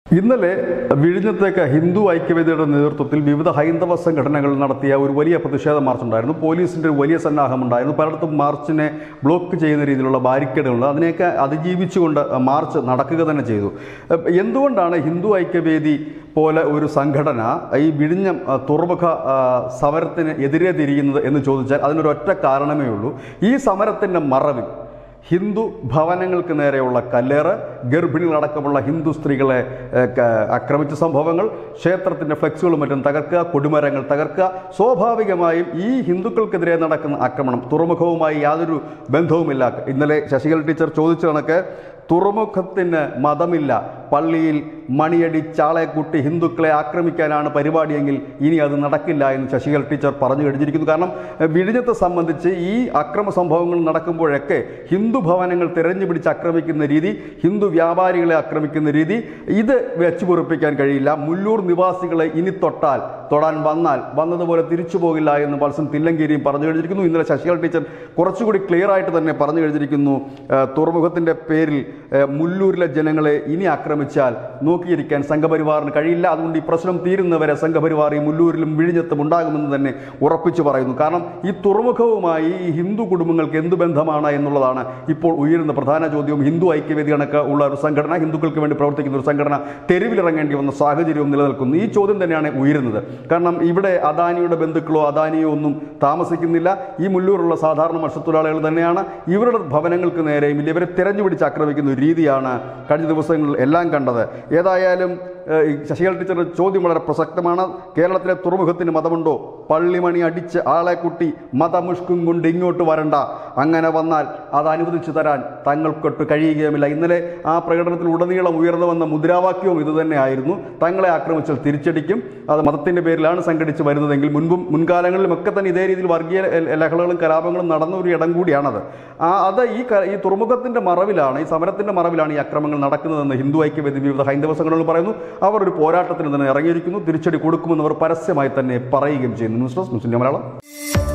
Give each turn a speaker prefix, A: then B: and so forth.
A: ഇന്നലെ വിഴിഞ്ഞത്തേക്ക് ഹിന്ദു ഐക്യവേദിയുടെ നേതൃത്വത്തിൽ വിവിധ ഹൈന്ദവ സംഘടനകൾ നടത്തിയ ഒരു വലിയ പ്രതിഷേധ മാർച്ച് ഉണ്ടായിരുന്നു പോലീസിന്റെ ഒരു വലിയ സന്നാഹം ഉണ്ടായിരുന്നു പലയിടത്തും മാർച്ചിനെ ബ്ലോക്ക് ചെയ്യുന്ന രീതിയിലുള്ള ബാരിക്കേഡുകളുണ്ട് അതിനെയൊക്കെ അതിജീവിച്ചുകൊണ്ട് മാർച്ച് നടക്കുക തന്നെ ചെയ്തു എഹ് എന്തുകൊണ്ടാണ് ഹിന്ദു ഐക്യവേദി പോലെ ഒരു സംഘടന ഈ വിഴിഞ്ഞം ആ, തുറമുഖ ആ, സമരത്തിന് എതിരെ തിരിയുന്നത് എന്ന് ചോദിച്ചാൽ അതിനൊരൊറ്റ കാരണമേ ഉള്ളൂ ഈ സമരത്തിൻ്റെ മറവിൽ ഹിന്ദു ഭവനങ്ങൾക്ക് നേരെയുള്ള കല്ലേറ് ഗർഭിണികളടക്കമുള്ള ഹിന്ദു സ്ത്രീകളെ ഏഹ്, ക- ആക്രമിച്ച സംഭവങ്ങൾ ക്ഷേത്രത്തിൻ്റെ ഫ്ലെക്സുകളും മറ്റും തകർക്കുക കൊടിമരങ്ങൾ തകർക്കുക സ്വാഭാവികമായും ഈ ഹിന്ദുക്കൾക്കെതിരെ നടക്കുന്ന ആക്രമണം തുറമുഖവുമായി യാതൊരു ബന്ധവുമില്ല ഇന്നലെ ശശികല ടീച്ചർ ചോദിച്ച കണക്ക് തുറമുഖത്തിന് മതമില്ല പള്ളിയിൽ മണിയടി ചാളെ കൂട്ടി ഹിന്ദുക്കളെ ആക്രമിക്കാനാണ് പരിപാടിയെങ്കിൽ ഇനി അത് നടക്കില്ല എന്ന് ശശികല ടീച്ചർ പറഞ്ഞു കഴിഞ്ഞിരിക്കുന്നു കാരണം എഹ്, വിഴിഞ്ഞത്തെ സംബന്ധിച്ച് ഈ അക്രമ സംഭവങ്ങൾ നടക്കുമ്പോഴൊക്കെ ഹിന്ദു ഭവനങ്ങൾ തിരഞ്ഞു പിടിച്ച് ആക്രമിക്കുന്ന രീതി ഹിന്ദു വ്യാപാരികളെ ആക്രമിക്കുന്ന രീതി ഇത് വെച്ചു പൊറിപ്പിക്കാൻ കഴിയില്ല മുല്ലൂർ നിവാസികളെ ഇനി തൊട്ടാൽ തൊടാൻ വന്നാൽ വന്നതുപോലെ തിരിച്ചു പോകില്ല എന്ന് വത്സൻ തില്ലങ്കേരിയും പറഞ്ഞു കഴിഞ്ഞിരിക്കുന്നു ഇന്നലെ ശശികല ടീച്ചർ കുറച്ചുകൂടി ക്ലിയർ ആയിട്ട് തന്നെ പറഞ്ഞു കഴിഞ്ഞിരിക്കുന്നു ഏഹ്, തുറമുഖത്തിന്റെ പേരിൽ ഏഹ്, മുല്ലൂരിലെ ജനങ്ങളെ ഇനി ആക്രമിച്ചാൽ നോക്കിയിരിക്കാൻ സംഘപരിവാറിന് കഴിയില്ല അതുകൊണ്ട് ഈ പ്രശ്നം തീരുന്നവരെ സംഘപരിവാർ ഈ മുല്ലൂരിലും വിഴിഞ്ഞത്തും ഉണ്ടാകുമെന്ന് തന്നെ ഉറപ്പിച്ചു പറയുന്നു കാരണം ഈ തുറമുഖവുമായി ഈ ഹിന്ദു കുടുംബങ്ങൾക്ക് എന്ത് ബന്ധമാണ് എന്നുള്ളതാണ് ഇപ്പോൾ ഉയരുന്ന പ്രധാന ചോദ്യവും ഹിന്ദു ഐക്യവേദി കണക്ക് ഉള്ള ഒരു സംഘടന ഹിന്ദുക്കൾക്ക് വേണ്ടി പ്രവർത്തിക്കുന്ന ഒരു സംഘടന തെരുവിലിറങ്ങേണ്ടി വന്ന സാഹചര്യവും നിലനിൽക്കുന്നു ഈ ചോദ്യം തന്നെയാണ് ഉയരുന്നത് കാരണം ഇവിടെ അദാനിയുടെ ബന്ധുക്കളോ അദാനിയോ ഒന്നും താമസിക്കുന്നില്ല ഈ മുല്ലൂറുള്ള സാധാരണ മത്സ്യത്തൊഴിലാളികൾ തന്നെയാണ് ഇവരുടെ ഭവനങ്ങൾക്ക് നേരെയും ഇല്ല ഇവരെ തിരഞ്ഞുപിടിച്ച് ആക്രമിക്കുന്ന ഒരു രീതിയാണ് കഴിഞ്ഞ ദിവസങ്ങളിൽ എല്ലാം കണ്ടത് ഏതായാലും ഏഹ്, ഈ ശശികല ടീച്ചറുടെ ചോദ്യം വളരെ പ്രസക്തമാണ് കേരളത്തിലെ തുറമുഖത്തിന് മതമുണ്ടോ പള്ളിമണി അടിച്ച് ആളെ കുട്ടി മതമുഷ്കും കൊണ്ട് ഇങ്ങോട്ട് വരണ്ട അങ്ങനെ വന്നാൽ അത് അനുവദിച്ചു തരാൻ തങ്ങൾക്കൊട്ട് കഴിയുകയുമില്ല ഇന്നലെ ആ പ്രകടനത്തിൽ ഉടനീളം ഉയർന്നു വന്ന മുദ്രാവാക്യവും ഇതുതന്നെയായിരുന്നു തങ്ങളെ ആക്രമിച്ചാൽ തിരിച്ചടിക്കും അത് മതത്തിന്റെ പേരിലാണ് സംഘടിച്ച് വരുന്നതെങ്കിൽ മുൻപും മുൻകാലങ്ങളിലും ഒക്കെ തന്നെ ഇതേ രീതിയിൽ വർഗീയ ല- ലഹളകളും കലാപങ്ങളും നടന്ന ഒരു ഇടം കൂടിയാണത് ആ അത് ഈ ക- ഈ തുറമുഖത്തിന്റെ മറവിലാണ് ഈ സമരത്തിന്റെ മറവിലാണ് ഈ അക്രമങ്ങൾ നടക്കുന്നതെന്ന് ഹിന്ദു ഐക്യവേദി വിവിധ ഹൈന്ദവ സംഘടനകൾ പറയുന്നു അവർ ഒരു പോരാട്ടത്തിന് തന്നെ ഇറങ്ങിയിരിക്കുന്നു തിരിച്ചടി കൊടുക്കുമെന്ന് അവർ പരസ്യമായി തന്നെ പറയുകയും ചെയ്യുന്നു ന്യൂസ് ഡെസ്ക് മുസ്ലിം മലയാളം